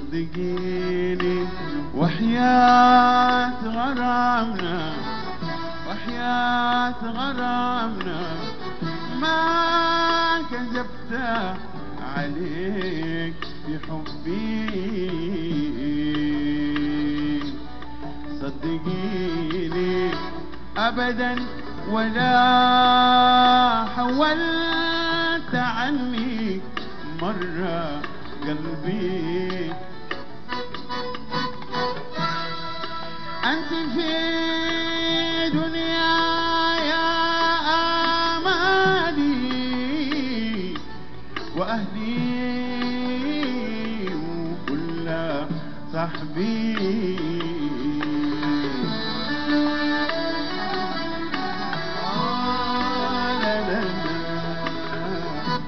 صدقيني وحياة غرامنا وحياة غرامنا ما كذبت عليك في حبي صدقيني أبدا ولا حولت عني مرة قلبي أنت في دنيا يا آمالي وأهلي وكل صحبي آه لا لا لا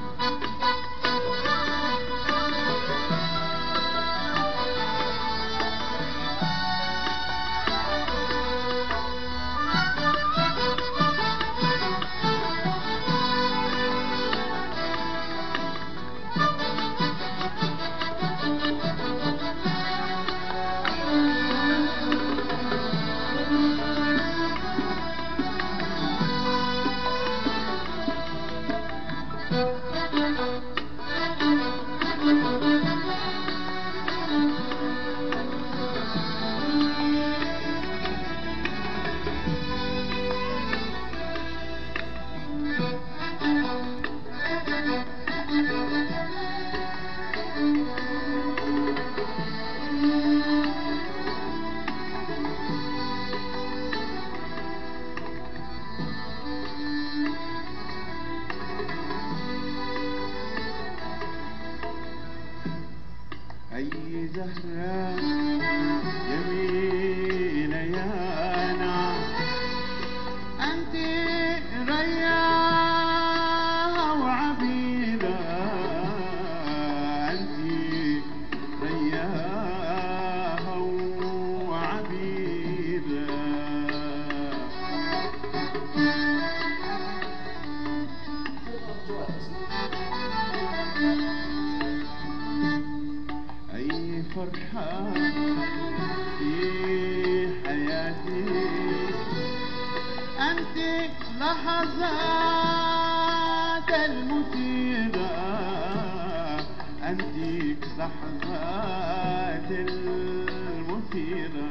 أي زهرة جميلة يا نعم أنت رياها وعبيدة أنت رياها وعبيدة أي فرحة في حياتي أنت لحظات المثيرة أنت لحظات المثيرة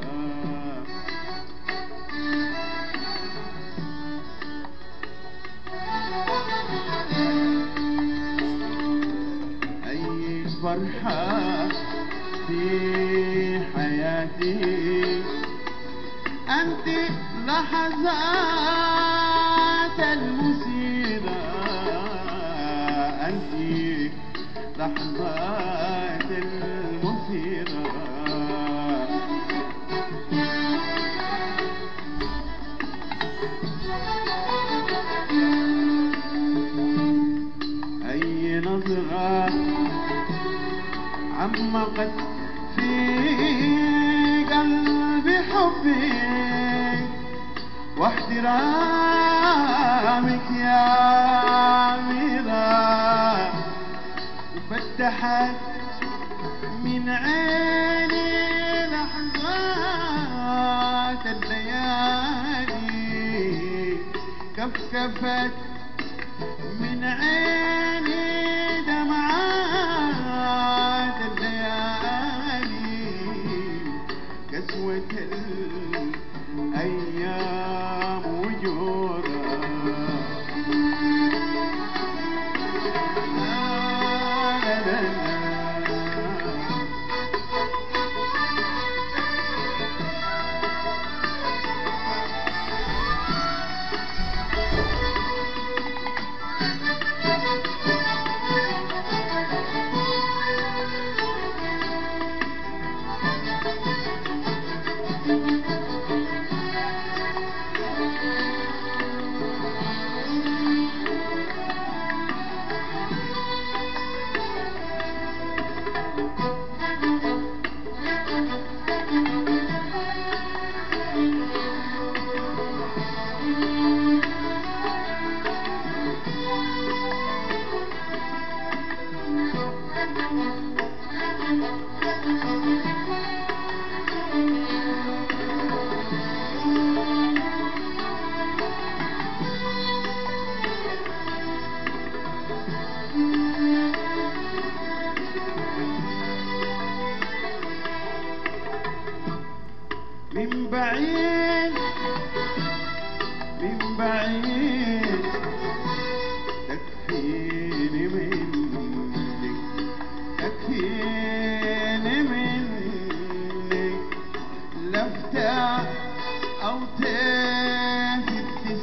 أي فرحة في حياتي أنت لحظات المثيرة أنت لحظات المثيرة أي نظرة عمقت في قلبي حبك واحترامك يا أميرة وفتحت من عيني لحظات الليالي كفكفت من عيني دمعات الليالي قسوة الأيام وجورها لا لا لا من بعيد من بعيد تكفيني منك تكفيني منك لفتة أو تهدي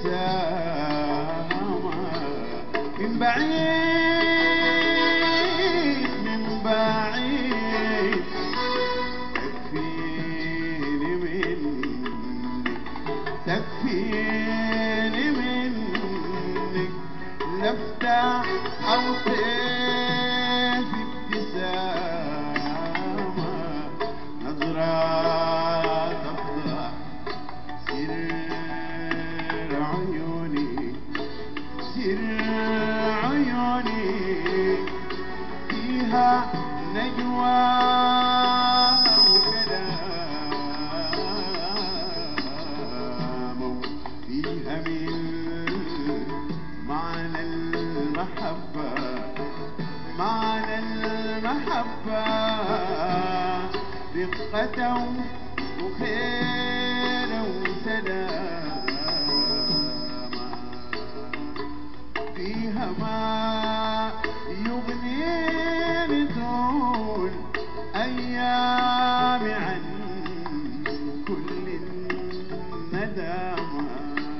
ابتسامة من بعيد من بعيد تكفيني منك تكفيني منك لفتة أو طيف ابتسامة نظرة تفضح سر عيوني سر عيوني فيها نجوى وكلام فيها من معنى المحبة معنى المحبة دقة وخير وسلام فيها ما يغنيني طول أيامي عن كل الندامة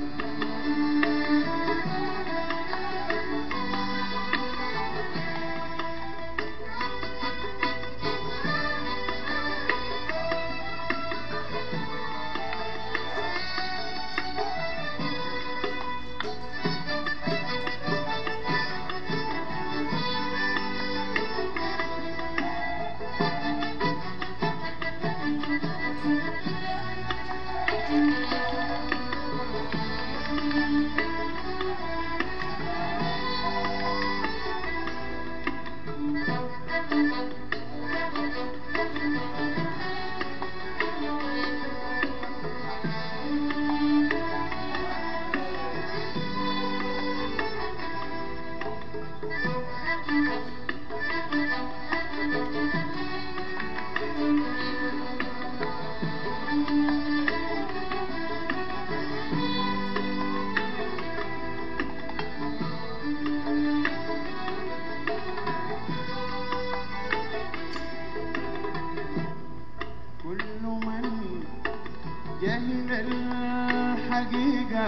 كل من جهل الحقيقة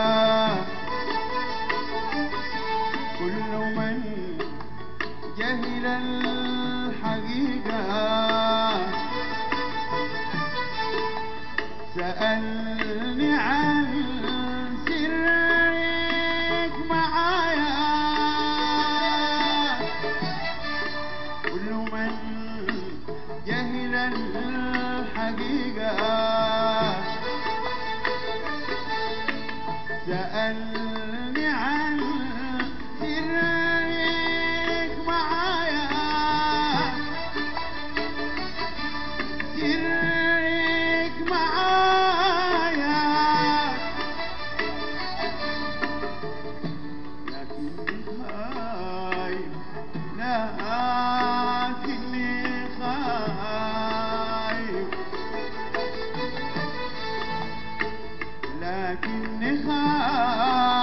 كل من جهل الحقيقة سألني عن سرك معايا كل من جهل الحقيقة سألني عن سرك معايا سرك معايا لكني خايف لكني خايف لكني خايف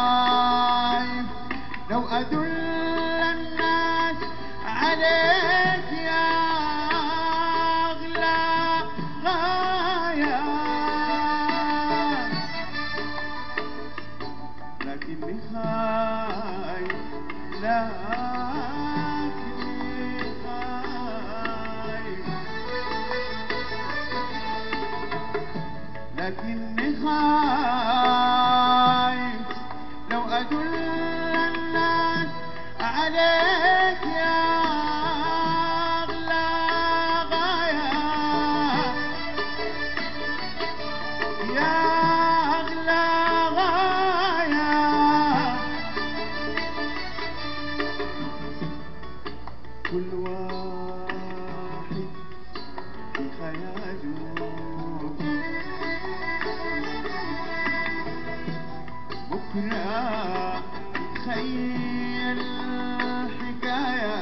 بكرة تخيل حكاية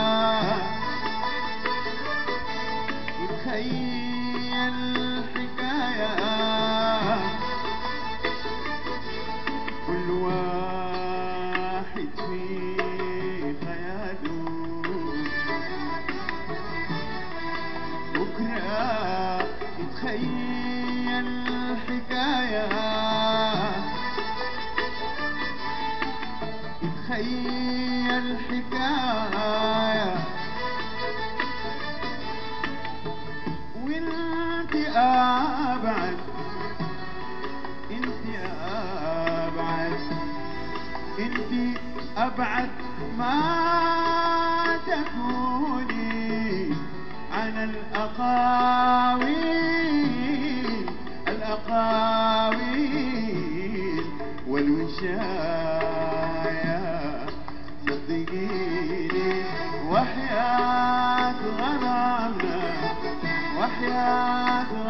وتخيل حكاية كل واحد في خياله بكرة يتخيل حكاية يتخيل حكاية وانت أبعد انت أبعد انت أبعد ما تكوني عن الأقاويل الأقاويل والوشاية صدقيني وحياة غرامنا وحياة